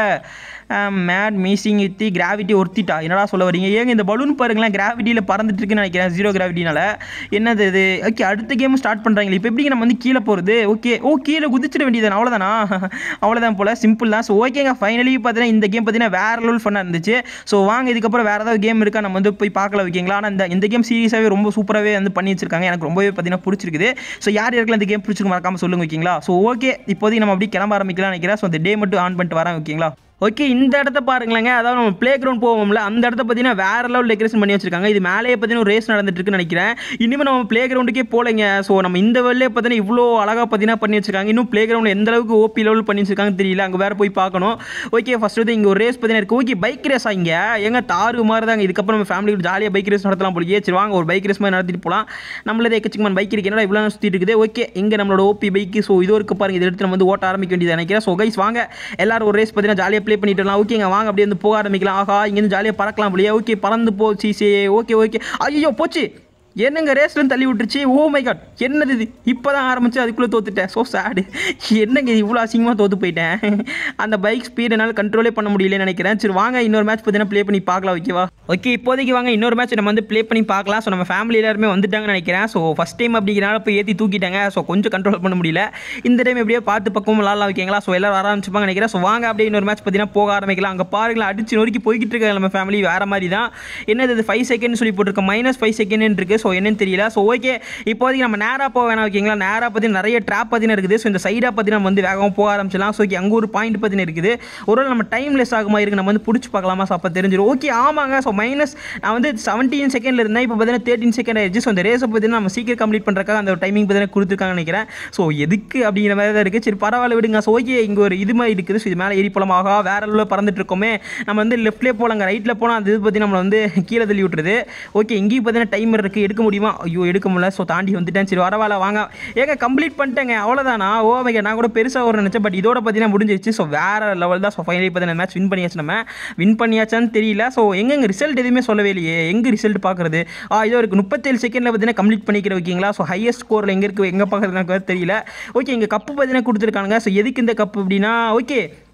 மேட் மீசிங் வித்தி கிராவிட்டி ஒருத்திட்டா என்னடா சொல்ல வரீங்க ஏங்க இந்த பலூன் பாருங்களேன் கிராவிட்டியில் பறந்துட்டு இருக்குன்னு நினைக்கிறேன் ஜீரோ கிராவிட்டினால என்னது இது ஓகே அடுத்த கேம் ஸ்டார்ட் பண்ணுறாங்களே இப்போ எப்படி நம்ம வந்து கீழே போகிறது ஓகே ஓ கீழே குதிச்சிட வேண்டியது அவ்வளோதானா அவ்வளோதான் போல் சிம்பிள் தான் ஸோ ஓகேங்க ஃபைனலி பார்த்தீங்கன்னா இந்த கேம் பார்த்தீங்கன்னா வேறு லெவல் ஃபன்னாக இருந்துச்சு ஸோ வாங்க இதுக்கப்புறம் வேறு ஏதாவது கேம் இருக்கா நம்ம வந்து போய் பார்க்கல வைக்கிங்களா ஆனால் இந்த இந்த கேம் சீரியஸாகவே ரொம்ப சூப்பராகவே வந்து பண்ணி வச்சிருக்காங்க எனக்கு ரொம்பவே பார்த்தீங்கன்னா பிடிச்சிருக்குது ஸோ யார் யாருக்கெல்லாம் இந்த கேம் பிடிச்சிருக்கு மறக்காம சொல்லுங்க ஓகேங்களா ஸோ ஓகே இப்போதைக்கு நம்ம அப்படியே கிளம்ப ஆரம்பிக்கலாம் நினைக்கிறேன் ஸோ இந்த டே மட்டும் ஆன் பண்ணிட்டு வரேன் ஓகேங்களா ஓகே இந்த இடத்த பாருங்களேங்க அதாவது நம்ம ப்ளே கிரவுண்ட் போவோம்ல அந்த இடத்த பார்த்தீங்கன்னா வேற லெவல் டெக்கரேஷன் பண்ணி வச்சிருக்காங்க இது மேலேயே பார்த்தீங்கன்னா ஒரு ரேஸ் நடந்துட்டு இருக்குன்னு நினைக்கிறேன் இனிமேல் நம்ம ப்ளே கிரவுண்டுக்கே போகலைங்க ஸோ நம்ம இந்த வேலையே பார்த்தீங்கன்னா இவ்வளோ அழகாக பார்த்தீங்கன்னா பண்ணி வச்சிருக்காங்க இன்னும் ப்ளே கிரவுண்ட் எந்த அளவுக்கு ஓபி லெவல் பண்ணி வச்சிருக்காங்கன்னு தெரியல அங்கே வேற போய் பார்க்கணும் ஓகே ஃபர்ஸ்ட் வந்து இங்கே ஒரு ரேஸ் பார்த்தீங்கன்னா இருக்கு ஓகே பைக் ரேஸா இங்கே எங்க தாறு மாதிரி தாங்க இதுக்கப்புறம் நம்ம ஃபேமிலி ஜாலியாக பைக் ரேஸ் நடத்தலாம் போலியே சரி வாங்க ஒரு பைக் ரேஸ் மாதிரி நடத்திட்டு போகலாம் நம்மளது எக்கச்சிக்கமான பைக் இருக்கு என்னடா இவ்வளோ சுற்றிட்டு இருக்குது ஓகே இங்கே நம்மளோட ஓபி பைக் ஸோ இது இருக்கு பாருங்க இதை எடுத்து நம்ம வந்து ஓட்ட ஆரம்பிக்க வேண்டியது நினைக்கிறேன் ஸோ கைஸ் வாங்க எல்லாரும் ஒரு ரேஸ் பார்த்தீங்கன்னா ஜாலியாக ப்ளே பண்ணிட்டு வரலாம் ஓகேங்க வாங்க அப்படியே வந்து போக ஆரம்பிக்கலாம் ஆஹா இங்கேருந்து ஜாலியாக பறக்கலாம் போலியே ஓகே பறந்து போச்சு சே ஓகே ஓகே ஐயோ போச்சு என்னங்க ரேஸ்லேருந்து தள்ளி விட்டுருச்சு ஓ மை காட் என்னது இது இப்போ தான் ஆரம்பிச்சு அதுக்குள்ளே தோத்துட்டேன் ஸோ சேடு என்னங்க இது இவ்வளோ அசிங்கமாக தோத்து போயிட்டேன் அந்த பைக் ஸ்பீட் என்னால் கண்ட்ரோலே பண்ண முடியலன்னு நினைக்கிறேன் சரி வாங்க இன்னொரு மேட்ச் பார்த்தீங்கன்னா ப்ளே பண்ணி பார்க்கலாம் ஓகேவா ஓகே இப்போதைக்கு வாங்க இன்னொரு மேட்ச் நம்ம வந்து ப்ளே பண்ணி பார்க்கலாம் ஸோ நம்ம ஃபேமிலி எல்லாருமே வந்துட்டாங்கன்னு நினைக்கிறேன் ஸோ ஃபஸ்ட் டைம் அப்படிங்கிறனால போய் ஏற்றி தூக்கிட்டாங்க ஸோ கொஞ்சம் கண்ட்ரோல் பண்ண முடியல இந்த டைம் எப்படியோ பார்த்து பக்கம் விளாட்லாம் வைக்கீங்களா ஸோ எல்லாரும் வர ஆரம்பிச்சுப்பாங்க நினைக்கிறேன் ஸோ வாங்க அப்படியே இன்னொரு மேட்ச் பார்த்தீங்கன்னா போக ஆரம்பிக்கலாம் அங்கே பாருங்களேன் அடிச்சு நொறுக்கி போய்கிட்டு இருக்காங்க நம்ம ஃபேமிலி வேறு மாதிரி தான் என்னது இது ஃபைவ் செகண்ட் சொல்லி போட்டிருக்க மைனஸ் ஃபைவ் செகண்ட் இருக்குது ஸோ என்னன்னு தெரியல ஸோ ஓகே இப்போதைக்கு நம்ம நேராக போக வேணாம் ஓகேங்களா நேராக பற்றி நிறைய ட்ராப் பார்த்தீங்கன்னா இருக்குது ஸோ இந்த சைடாக பற்றி நம்ம வந்து வேகமாக போக ஆரம்பிச்சலாம் ஸோ ஓகே அங்கே ஒரு பாயிண்ட் பார்த்தீங்கன்னா இருக்குது ஒரு நம்ம டைம்லெஸ் ஆகுமா இருக்கு நம்ம வந்து பிடிச்சி பார்க்கலாமா ஸோ அப்போ தெரிஞ்சிடும் ஓகே ஆமாங்க ஸோ மைனஸ் நான் வந்து செவன்டீன் செகண்டில் இருந்தேன் இப்போ பார்த்தீங்கன்னா தேர்ட்டின் செகண்ட் ஆயிடுச்சு ஸோ அந்த ரேஸை பார்த்தீங்கன்னா நம்ம சீக்கிரம் கம்ப்ளீட் பண்ணுறக்காக அந்த டைமிங் பார்த்தீங்கன்னா கொடுத்துருக்காங்கன்னு நினைக்கிறேன் ஸோ எதுக்கு அப்படிங்கிற மாதிரி தான் இருக்குது சரி பரவாயில்ல விடுங்க ஸோ ஓகே இங்கே ஒரு இது மாதிரி இருக்குது ஸோ இது மேலே ஏறி போலாம் ஆகா வேற லெவலில் பறந்துட்டு இருக்கோமே நம்ம வந்து லெஃப்ட்லேயே போலாங்க ரைட்டில் போனால் அது இது பற்றி நம்மளை வந்து கீழே தள்ளி விட்டுருது ஓகே இங்கேயும் பார்த்தீங்கன்னா டைமர் இருக்குது எடுக்க முடியுமா ஐயோ எடுக்க முடியல ஸோ தாண்டி வந்துட்டேன் சரி வரவால வாங்க ஏங்க கம்ப்ளீட் பண்ணிட்டேங்க அவ்வளோதானா ஓ மைங்க நான் கூட பெருசாக ஒரு நினச்சேன் பட் இதோட பார்த்தீங்கன்னா முடிஞ்சிருச்சு ஸோ வேற லெவல் தான் ஸோ ஃபைனலி பார்த்தீங்கன்னா மேட்ச் வின் பண்ணியாச்சு நம்ம வின் பண்ணியாச்சான்னு தெரியல ஸோ எங்கெங்க ரிசல்ட் எதுவுமே சொல்லவே இல்லையே எங்கே ரிசல்ட் பார்க்குறது ஆ இதோ இருக்குது முப்பத்தேழு செகண்டில் பார்த்தீங்கன்னா கம்ப்ளீட் பண்ணிக்கிற வைக்கிங்களா ஸோ ஹையஸ்ட் ஸ்கோரில் எங்கே இருக்குது எங்கே பார்க்குறது எனக்கு தெரியல ஓகே இங்கே கப்பு பார்த்தீங்கன்னா கொடுத்துருக்காங்க ஸோ எதுக்கு இந்த கப்பு அப்படின்னா ஓகே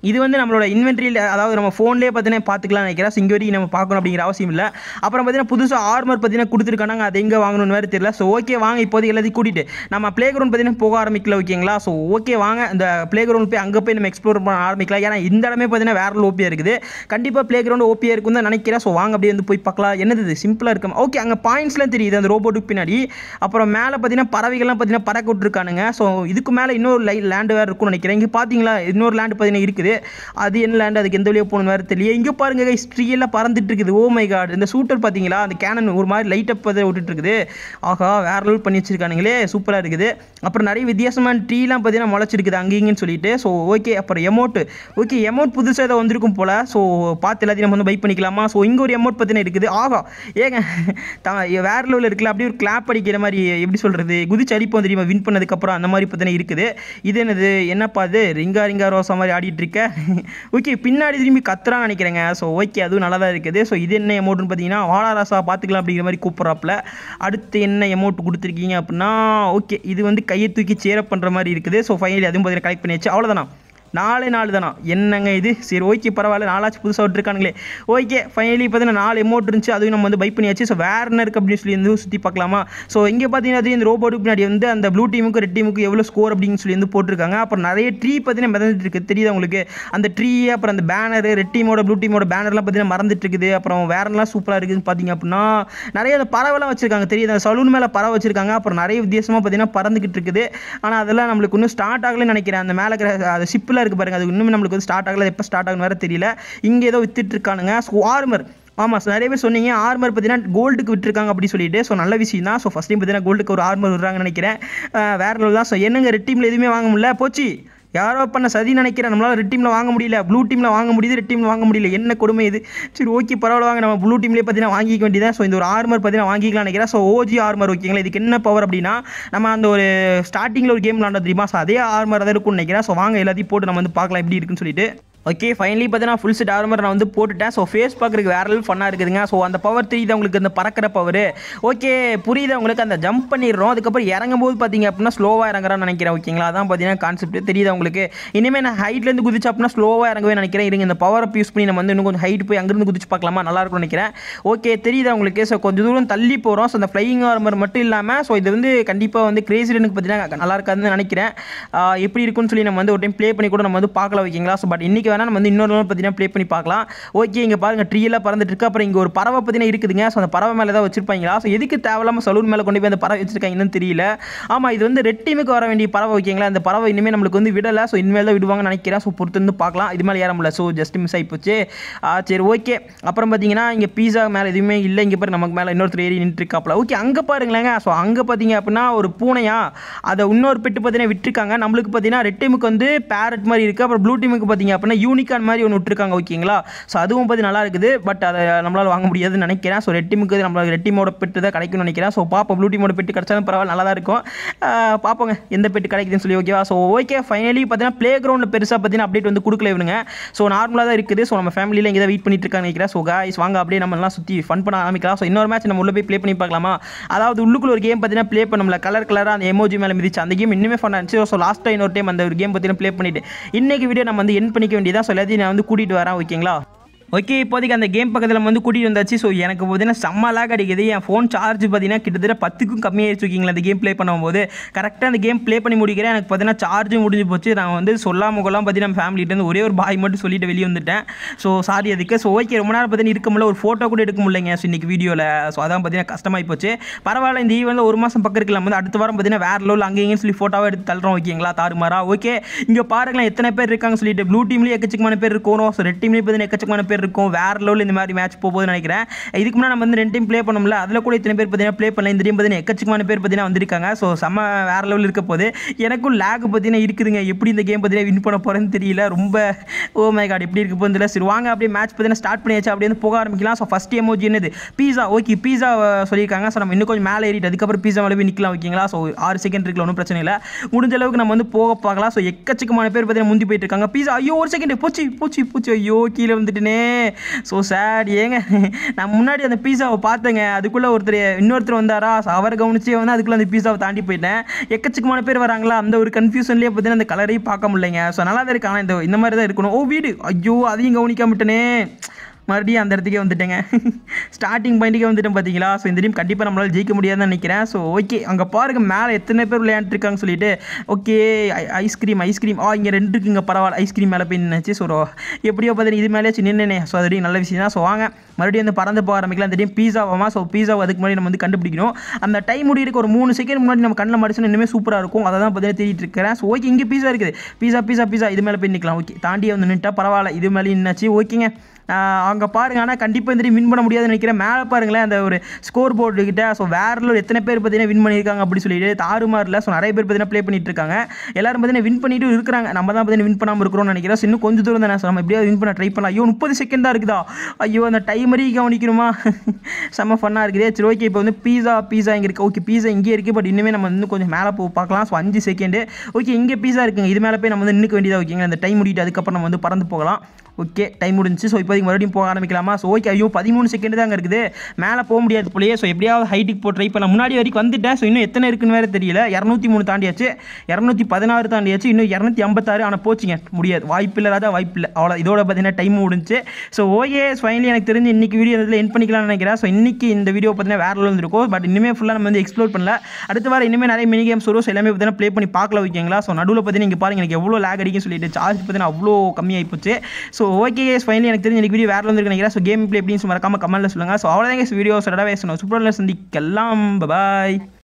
இது வந்து நம்மளோட இன்வென்ட்ரியில் அதாவது நம்ம ஃபோன்லேயே பார்த்தீங்கன்னா பார்த்துக்கலாம் நினைக்கிறேன் ஸோ இங்கே வரைக்கும் நம்ம பார்க்கணும் அப்படிங்கிற அவசியம் இல்லை அப்புறம் பார்த்தீங்கன்னா புதுசாக ஆர்மர் பார்த்தீங்கன்னா கொடுத்துருக்காங்க அது எங்கே வாங்கணும்னு வேறு தெரியல ஸோ ஓகே வாங்க இப்போதைக்கு எல்லாத்தையும் கூட்டிட்டு நம்ம ப்ளே கிரவுண்ட் பார்த்தீங்கன்னா போக ஆரம்பிக்கல ஓகேங்களா ஸோ ஓகே வாங்க இந்த ப்ளே கிரவுண்ட் போய் அங்கே போய் நம்ம எக்ஸ்ப்ளோர் பண்ண ஆரம்பிக்கலாம் ஏன்னா இந்த இடமே பார்த்தீங்கன்னா வேற ஓபியாக இருக்குது கண்டிப்பாக ப்ளே கிரவுண்ட் ஓபியாக இருக்கும் தான் நினைக்கிறேன் ஸோ வாங்க அப்படியே வந்து போய் பார்க்கலாம் என்னது இது சிம்பிளாக இருக்கும் ஓகே அங்கே பாயிண்ட்ஸ்லாம் தெரியுது அந்த ரோபோட்டுக்கு பின்னாடி அப்புறம் மேலே பார்த்தீங்கன்னா பறவைகள்லாம் பார்த்தீங்கன்னா பறக்க விட்டுருக்கானுங்க ஸோ இதுக்கு மேலே இன்னொரு லை லேண்டு வேறு இருக்கும்னு நினைக்கிறேன் இங்கே பார்த்தீங்களா இன்னொரு லேண்டு பார்த்தீங்கன்னா இருக்குது அது என்ன லேண்ட் அதுக்கு எந்த வழியாக போகணும் வேறு தெரியல இங்கே பாருங்க ஹிஸ்ட்ரி எல்லாம் பறந்துட்டு இருக்குது ஓ மை காட் இந்த ஷூட்டர் பார்த்தீங்களா அந்த கேனன் ஒரு மாதிரி லைட் அப் விட்டுட்டு இருக்குது ஆஹா வேற லெவல் பண்ணி வச்சிருக்கானுங்களே சூப்பராக இருக்குது அப்புறம் நிறைய வித்தியாசமான ட்ரீலாம் பார்த்தீங்கன்னா முளைச்சிருக்குது அங்கே இங்கேன்னு சொல்லிட்டு ஸோ ஓகே அப்புறம் எமௌண்ட் ஓகே எமௌண்ட் புதுசாக ஏதோ வந்திருக்கும் போல் ஸோ பார்த்து எல்லாத்தையும் நம்ம வந்து பை பண்ணிக்கலாமா ஸோ இங்கே ஒரு எமௌண்ட் பார்த்தீங்கன்னா இருக்குது ஆகா ஏங்க த வேற லெவலில் இருக்குல்ல அப்படியே ஒரு கிளாப் அடிக்கிற மாதிரி எப்படி சொல்கிறது குதிச்சு அடிப்போம் தெரியுமா வின் பண்ணதுக்கப்புறம் அந்த மாதிரி பார்த்தீங்கன்னா இருக்குது இது என்னது என்னப்பா இது ரிங்கா ரிங்கா ரோசா மாதிரி ஆடிட்டு இருக்க ஓகே பின்னாடி திரும்பி கத்துறான்னு நினைக்கிறேங்க ஸோ ஓகே அதுவும் நல்லா தான் இருக்குது ஸோ இது என்ன எமௌண்ட்னு பார்த்தீங்கன்னா வாழாராசா பார்த்துக்கலாம் அப்படிங்கிற மாதிரி கூப்பிட்றாப்புல அடுத்து என்ன எமௌண்ட் கொடுத்துருக்கீங்க அப்படின்னா ஓகே இது வந்து கையை தூக்கி சேரப் பண்ணுற மாதிரி இருக்குது ஸோ ஃபைனலி அதுவும் பார்த்தீங்கன்னா கலெக்ட் பண்ணியாச்சு அவ்வளோதானா நாலே நாலு தானா என்னங்க இது சரி ஓகே பரவாயில்ல நாலாச்சு புதுசாக விட்டுருக்கானுங்களே ஓகே ஃபைனலி பார்த்தீங்கன்னா நாலு எமௌண்ட் இருந்துச்சு அதுவும் நம்ம வந்து பை பண்ணியாச்சு ஸோ வேறு என்ன இருக்குது அப்படின்னு சொல்லி வந்து சுற்றி பார்க்கலாமா ஸோ இங்கே பார்த்தீங்கன்னா அது இந்த ரோபோட்டுக்கு பின்னாடி வந்து அந்த ப்ளூ டீமுக்கு ரெட் டீமுக்கு எவ்வளோ ஸ்கோர் அப்படின்னு சொல்லி வந்து போட்டிருக்காங்க அப்புறம் நிறைய ட்ரீ பார்த்தீங்கன்னா மிதந்துட்டு இருக்குது தெரியுது உங்களுக்கு அந்த ட்ரீ அப்புறம் அந்த பேனர் ரெட் டீமோட ப்ளூ டீமோட பேனர்லாம் பார்த்தீங்கன்னா மறந்துட்டு இருக்குது அப்புறம் வேறெல்லாம் சூப்பராக இருக்குதுன்னு பார்த்தீங்க அப்படின்னா நிறைய அந்த பறவைலாம் வச்சிருக்காங்க தெரியுது அந்த சலூன் மேலே பறவை வச்சிருக்காங்க அப்புறம் நிறைய வித்தியாசமாக பார்த்தீங்கன்னா பறந்துக்கிட்டு இருக்குது ஆனால் அதெல்லாம் நம்மளுக்கு இன்னும் ஸ்டார்ட் ஆகலன்னு நினைக்கிறேன் அந்த மேலே இருக்கிற அது ஷிப்பில் இருக்குது பாருங்க அது இன்னுமே நம்மளுக்கு வந்து ஸ்டார்ட் ஆகல எப்போ ஸ்டார்ட் ஆகுன்னு வேறு தெரியல இங்கே ஏதோ வித்துட்டு இருக்கானுங்க ஸோ ஆர்மர் ஆமாம் சார் நிறைய பேர் சொன்னீங்க ஆர்மர் பார்த்தீங்கன்னா கோல்டுக்கு விட்டுருக்காங்க அப்படி சொல்லிட்டு ஸோ நல்ல விஷயம் தான் ஸோ ஃபஸ்ட் டைம் பார்த்தீங்கன்னா கோல்டுக்கு ஒரு ஆர்மர் விடுறாங்கன்னு நினைக்கிறேன் அஹ் வேற level தான் ஸோ என்னங்க ரெட் டீமில் எதுவுமே வாங்க முடியல போச்சு யாரோ பண்ண சதி நினைக்கிறேன் நம்மளால ரெட் டீமில் வாங்க முடியல ப்ளூ டீமில் வாங்க முடியுது ரெட் டீமில் வாங்க முடியல என்ன கொடுமை இது சரி ஓகே பரவாயில்ல வாங்க நம்ம ப்ளூ டீம்லேயே பார்த்தீங்கன்னா வாங்கிக்க வேண்டியதான் ஸோ இந்த ஒரு ஆர்மர் பார்த்தீங்கன்னா வாங்கிக்கலாம் நினைக்கிறேன் ஸோ ஓஜி ஆர்மர் ஓகேங்களா இதுக்கு என்ன பவர் அப்படின்னா நம்ம அந்த ஒரு ஸ்டார்டிங்கில் ஒரு கேம் விளாண்டோம் தெரியுமா ஸோ அதே ஆர்மர் தான் இருக்கும்னு நினைக்கிறேன் ஸோ வாங்க எல்லாத்தையும் போட்டு நம்ம வந்து பார்க்கலாம் எப்படி இருக்குன்னு சொல்லிட்டு ஓகே ஃபைனலி பார்த்தீங்கன்னா ஃபுல் செட் ஆர்மர் நான் வந்து போட்டுட்டேன் ஸோ ஃபேஸ் பார்க்குறதுக்கு வேற லெவல் ஃபன்னாக இருக்குதுங்க ஸோ அந்த பவர் தெரியுது உங்களுக்கு அந்த பறக்கிற பவர் ஓகே புரியுது உங்களுக்கு அந்த ஜம்ப் பண்ணிடுறோம் அதுக்கப்புறம் இறங்கும் போது பார்த்தீங்க அப்படின்னா ஸ்லோவாக இறங்குறான்னு நினைக்கிறேன் ஓகேங்களா அதான் பார்த்தீங்கன்னா கான்செப்ட் தெரியுது உங்களுக்கு இனிமேல் நான் ஹைட்லேருந்து குதிச்சு அப்படின்னா ஸ்லோவாக இறங்கவே நினைக்கிறேன் இருங்க இந்த பவர் அப் யூஸ் பண்ணி நம்ம வந்து இன்னும் கொஞ்சம் ஹைட் போய் அங்கேருந்து குதிச்சு பார்க்கலாமா நல்லா இருக்கும்னு நினைக்கிறேன் ஓகே தெரியுது உங்களுக்கு ஸோ கொஞ்சம் தூரம் தள்ளி போகிறோம் ஸோ அந்த ஃப்ளையிங் ஆர்மர் மட்டும் இல்லாமல் ஸோ இது வந்து கண்டிப்பாக வந்து கிரேசிடனுக்கு பார்த்தீங்கன்னா நல்லா இருக்காதுன்னு நினைக்கிறேன் ஆஹ் எப்படி இருக்குன்னு சொல்லி நம்ம வந்து ஒரு டைம் ப்ளே பண்ணி கூட நம்ம வந்து பார்க்கலாம் ஓகேங்களா ஸோ பட் இன்றைக்கி வேணால் நம்ம வந்து இன்னொரு நாள் பார்த்தீங்கன்னா ப்ளே பண்ணி பார்க்கலாம் ஓகே இங்கே பாருங்கள் ட்ரீ எல்லாம் பறந்துட்டு இருக்கு அப்புறம் இங்கே ஒரு பறவை பார்த்தீங்கன்னா இருக்குதுங்க ஸோ அந்த பறவை மேலே ஏதாவது வச்சிருப்பாங்களா ஸோ எதுக்கு தேவையில்லாமல் சலூன் மேலே கொண்டு போய் அந்த பறவை வச்சிருக்காங்கன்னு தெரியல ஆமாம் இது வந்து ரெட் டீமுக்கு வர வேண்டிய பறவை ஓகேங்களா அந்த பறவை இனிமேல் நம்மளுக்கு வந்து விடலை ஸோ இனிமேல் தான் விடுவாங்கன்னு நினைக்கிறேன் ஸோ பொறுத்து வந்து பார்க்கலாம் இது மேலே ஏற முடியல ஸோ ஜஸ்ட் மிஸ் ஆகி போச்சு ஆ, சரி ஓகே அப்புறம் பார்த்தீங்கன்னா இங்கே பீஸா மேலே எதுவுமே இல்லை இங்கே பாரு நமக்கு மேலே இன்னொருத்தர் ஏறி நின்றுருக்காப்ல ஓகே அங்கே பாருங்களேங்க ஸோ அங்கே பார்த்தீங்க அப்படின்னா ஒரு பூனையா அதை இன்னொரு பெட்டு பார்த்தீங்கன்னா விட்டுருக்காங்க நம்மளுக்கு பார்த்தீங்கன்னா ரெட் டீமுக்கு வந்து பேரட் மாதிரி இருக்குது அப்புறம் ப்ளூ டீமுக்கு பார்த்தீங்க அப்படின்னா யூனிகான் மாதிரி ஒன்று விட்டுருக்காங்க ஓகேங்களா ஸோ அதுவும் பார்த்து நல்லா இருக்குது பட் அதை நம்மளால் வாங்க முடியாதுன்னு நினைக்கிறேன் ஸோ ரெட் டீமுக்கு நம்மளுக்கு ரெட் டீமோட பெட்டு தான் கிடைக்கும்னு நினைக்கிறேன் ஸோ பாப்போம் ப்ளூ டீமோட பெட்டு கிடைச்சாலும் பரவாயில்ல நல்லா தான் இருக்கும் ஆஹ் பார்ப்போங்க எந்த பெட்டு கிடைக்குதுன்னு சொல்லி ஓகேவா ஸோ ஓகே ஃபைனலி பார்த்தீங்கன்னா ப்ளே கிரவுண்டில் பெருசாக பார்த்தீங்கன்னா அப்டேட் வந்து கொடுக்கல இவனுங்க ஸோ நார்மலாக தான் இருக்குது ஸோ நம்ம ஃபேமிலியில் இங்கே தான் வெயிட் பண்ணிட்டு இருக்காங்க நினைக்கிறேன் ஸோ காய்ஸ் வாங்க அப்படியே நம்ம எல்லாம் சுற்றி ஃபன் பண்ண ஆரம்பிக்கலாம் ஸோ இன்னொரு மேட்ச் நம்ம உள்ள போய் ப்ளே பண்ணி பார்க்கலாமா அதாவது உள்ளுக்குள்ள ஒரு கேம் பார்த்தீங்கன்னா ப்ளே பண்ணோம்ல கலர் கலராக அந்த எமோஜி மேலே மிதிச்சு அந்த கேம் இன்னுமே ஃபன் இருந்துச்சு ஸோ லாஸ்ட் டைம் ஒரு டைம் அந்த ஒரு கேம் பார்த்தீங்கன்னா ப்ளே பண்ணிட்டு இன்னைக்கு வீடியோ நம்ம வந்து என் பண்ணிக்க வேண்டியதா ஸோ எல்லாத்தையும் நான் வந்து கூட்டிகிட்டு வரேன் ஓகேங்களா ஓகே இப்போதைக்கு அந்த கேம் பக்கத்தில் நம்ம வந்து கூட்டிகிட்டு வந்தாச்சு ஸோ எனக்கு பார்த்தீங்கன்னா செம்ம லாக் அடிக்குது என் ஃபோன் சார்ஜ் பார்த்தீங்கன்னா கிட்டத்தட்ட பத்துக்கும் கம்மியாகிடுச்சு ஓகேங்களா அந்த கேம் ப்ளே பண்ணும்போது கரெக்டாக அந்த கேம் ப்ளே பண்ணி முடிக்கிறேன் எனக்கு பார்த்தீங்கன்னா சார்ஜும் முடிஞ்சு போச்சு நான் வந்து சொல்லாம கொள்ளாம பார்த்தீங்கன்னா ஃபேமிலிட்டேருந்து ஒரே ஒரு பாய் மட்டும் சொல்லிட்டு வெளியே வந்துட்டேன் ஸோ சாரி அதுக்கு ஸோ ஓகே ரொம்ப நேரம் பார்த்தீங்கன்னா இருக்க முடியல ஒரு ஃபோட்டோ கூட எடுக்க முடியலைங்க ஸோ இன்னைக்கு வீடியோவில் ஸோ அதான் பார்த்தீங்கன்னா கஷ்டமாகி போச்சு பரவாயில்ல இந்த ஈவெண்ட்டில் ஒரு மாதம் பக்கம் இருக்கலாம் வந்து அடுத்த வாரம் பார்த்தீங்கன்னா வேற லெவல் அங்கே இங்கேயும் சொல்லி ஃபோட்டோவை எடுத்து தள்ளுறோம் ஓகேங்களா தாறுமாறா ஓகே இங்கே பாருங்களேன் எத்தனை பேர் இருக்காங்க சொல்லிட்டு ப்ளூ டீம்லேயே எக்கச்சக்கமான பேர் இருக்கணும் ஸோ ரெட் டீம்லேயே பார்த்தீங்கன்னா எக்கச்சக்கமான பேர் இருக்கும் வேற லெவல் இந்த மாதிரி மேட்ச் போகுதுன்னு நினைக்கிறேன் இதுக்கு முன்னாடி நம்ம வந்து ரெண்டு டீம் ப்ளே பண்ணோம்ல அதில் கூட இத்தனை பேர் பார்த்தீங்கன்னா ப்ளே பண்ணல இந்த டீம் பார்த்தீங்கன்னா எக்கச்சக்கமான பேர் பார்த்தீங்கன்னா வந்திருக்காங்க ஸோ செம்ம வேற லெவல் இருக்க போது எனக்கும் லேக் பார்த்தீங்கன்னா இருக்குதுங்க எப்படி இந்த கேம் பார்த்தீங்கன்னா வின் பண்ண போகிறேன்னு தெரியல ரொம்ப ஓ மை காட் எப்படி இருக்க போகுதுல சரி வாங்க அப்படியே மேட்ச் பார்த்தீங்கன்னா ஸ்டார்ட் பண்ணியாச்சு அப்படியே வந்து போக ஆரம்பிக்கலாம் ஸோ ஃபஸ்ட் எமோஜி என்னது பீஸா ஓகே பீஸா சொல்லியிருக்காங்க ஸோ நம்ம இன்னும் கொஞ்சம் மேலே ஏறிட்டு அதுக்கப்புறம் பீஸா மேலே போய் நிற்கலாம் ஓகேங்களா ஸோ ஆறு செகண்ட் இருக்குல்ல ஒன்றும் பிரச்சனை இல்லை முடிஞ்ச அளவுக்கு நம்ம வந்து போக பார்க்கலாம் ஸோ எக்கச்சக்கமான பேர் பார்த்தீங்கன்னா முந்தி போயிட்டு இருக்காங்க பீஸா ஐயோ ஒரு செகண்ட் போச்சு போச்சு போச்சு ஐயோ கீழே வந்துட்டுனே ஸோ சேட் ஏங்க நான் முன்னாடி அந்த பீஸாவை பார்த்தேங்க அதுக்குள்ளே ஒருத்தர் இன்னொருத்தர் வந்தாரா ஸோ அவர் கவனிச்சே வந்து அதுக்குள்ளே அந்த பீஸாவை தாண்டி போயிட்டேன் எக்கச்சக்கமான பேர் வராங்களா அந்த ஒரு கன்ஃபியூஷன்லேயே பார்த்தீங்கன்னா அந்த கலரையும் பார்க்க முடியலைங்க ஸோ நல்லா தான் இருக்கு ஆனால் இந்த இந்த மாதிரி தான் இருக்கணும் ஓ வீடு ஐயோ அதையும் கவனிக்காமட்டனே மறுபடியும் அந்த இடத்துக்கே வந்துட்டேங்க ஸ்டார்டிங் பாயிண்ட்டுக்கே வந்துட்டேன் பார்த்தீங்களா ஸோ இந்த டீம் கண்டிப்பாக நம்மளால் ஜெயிக்க முடியாதுன்னு நினைக்கிறேன் ஸோ ஓகே அங்கே பாருங்க மேலே எத்தனை பேர் விளையாண்டுருக்காங்க சொல்லிட்டு ஓகே ஐஸ்கிரீம் ஐஸ்கிரீம் ஆ இங்கே ரெண்டு இருக்குங்க பரவாயில்ல ஐஸ்கிரீம் மேலே போய் நினச்சி ஸோ எப்படியோ பார்த்தீங்கன்னா இது மேலே நின்னேனே ஸோ அது நல்ல விஷயம் தான் ஸோ வாங்க மறுபடியும் வந்து பறந்து போக ஆரம்பிக்கலாம் அந்த டீம் பீஸாவாமா ஸோ பீஸா அதுக்கு முன்னாடி நம்ம வந்து கண்டுபிடிக்கணும் அந்த டைம் முடியிருக்கு ஒரு மூணு செகண்ட் முன்னாடி நம்ம கண்ணில் மடிச்சுன்னா இன்னுமே சூப்பராக இருக்கும் அதை தான் பார்த்தீங்கன்னா தேடிட்டு இருக்கிறேன் ஸோ ஓகே இங்கே பீஸா இருக்குது பீஸா பீஸா பீஸா இது மேலே போய் நிற்கலாம் ஓகே தாண்டியே வந்து நின்ட்டா பரவாயில்ல இது மேலே நின்னாச்சு ஓகேங்க அங்கே பாருங்க ஆனால் கண்டிப்பாக இந்த வின் பண்ண முடியாதுன்னு நினைக்கிறேன் மேலே பாருங்களேன் அந்த ஒரு ஸ்கோர் போர்டு கிட்ட ஸோ வேற எத்தனை பேர் பார்த்தீங்கன்னா வின் பண்ணியிருக்காங்க அப்படி சொல்லிட்டு தாறுமாறில் ஸோ நிறைய பேர் பார்த்தீங்கன்னா ப்ளே பண்ணிட்டு இருக்காங்க எல்லாரும் பார்த்தீங்கன்னா வின் பண்ணிட்டு இருக்கிறாங்க நம்ம தான் பார்த்தீங்கன்னா வின் பண்ணாமல் இருக்கிறோம்னு நினைக்கிறேன் So, இன்னும் கொஞ்சம் தூரம் தானே So, நம்ம எப்படியாவது வின் பண்ண ட்ரை பண்ணலாம் ஐயோ முப்பது செகண்ட் தான் இருக்குதா ஐயோ அந்த டைமரி கவனிக்கணுமா செம்ம ஃபன்னாக இருக்குது சரி ஓகே இப்போ வந்து பீஸா பீஸா இங்கே இருக்குது ஓகே பீஸா இங்கே இருக்குது பட் இன்னுமே நம்ம இன்னும் கொஞ்சம் மேலே போ பார்க்கலாம் ஸோ அஞ்சு செகண்டு ஓகே இங்கே பீஸா இருக்குங்க இது மேலே போய் நம்ம வந்து நிற்க வேண்டியதாக ஓகேங்க அந்த டைம் முடிட்டு அதுக்கப்புறம் நம்ம வந்து பறந்து போகலாம் ஓகே டைம் முடிஞ்சு ஸோ இப்போதைக்கு மறுபடியும் போக ஆரம்பிக்கலாமா ஸோ ஓகே ஐயோ பதிமூணு செகண்ட் தாங்க இருக்குது மேலே போக முடியாது போலயே ஸோ எப்படியாவது ஹைட்டுக்கு போ ட்ரை பண்ணலாம் முன்னாடி வரைக்கும் வந்துட்டேன் ஸோ இன்னும் எத்தனை இருக்குன்னு வேறு தெரியல இரநூத்தி மூணு தாண்டியாச்சு இரநூத்தி பதினாறு தாண்டியாச்சு இன்னும் இரநூத்தி ஐம்பத்தாறு ஆனால் போச்சுங்க முடியாது வாய்ப்பு இல்லை ராஜா வாய்ப்பு இல்லை அவ்வளோ இதோட பார்த்தீங்கன்னா டைம் முடிஞ்சு ஸோ ஓகே ஃபைனலி எனக்கு தெரிஞ்சு இன்னைக்கு வீடியோ இதில் என் பண்ணிக்கலாம்னு நினைக்கிறேன் ஸோ இன்னைக்கு இந்த வீடியோ பார்த்தீங்கன்னா வேறு லெவல் இருக்கும் பட் இனிமே ஃபுல்லாக நம்ம வந்து எக்ஸ்ப்ளோர் பண்ணல அடுத்த வாரம் இனிமேல் நிறைய மினி கேம்ஸ் வரும் so எல்லாமே பார்த்தீங்கன்னா ப்ளே பண்ணி பார்க்கல ஓகேங்களா ஸோ நடுவில் பார்த்தீங்கன்னா இங்கே பாருங்க எனக்கு எவ்வளோ லேக் அடிக்கும் சொல்லிட்டு சார்ஜ் பார்த்தீங்கன்னா அவ்வளோ கம்மியாகி போச்சு ஸோ ஓகே ஃபைனலி எனக்கு தெரிஞ்ச எனக்கு வீடியோ வேறு வந்து நினைக்கிறேன் ஸோ கேம் ப்ளே எப்படின்னு மறக்காம கமெண்ட்டில் சொல்லுங்கள் ஸோ அவ்வளோதாங்க வீடியோ சடா வேசணும் சூப்பரில் சந்திக்கலாம் பாய்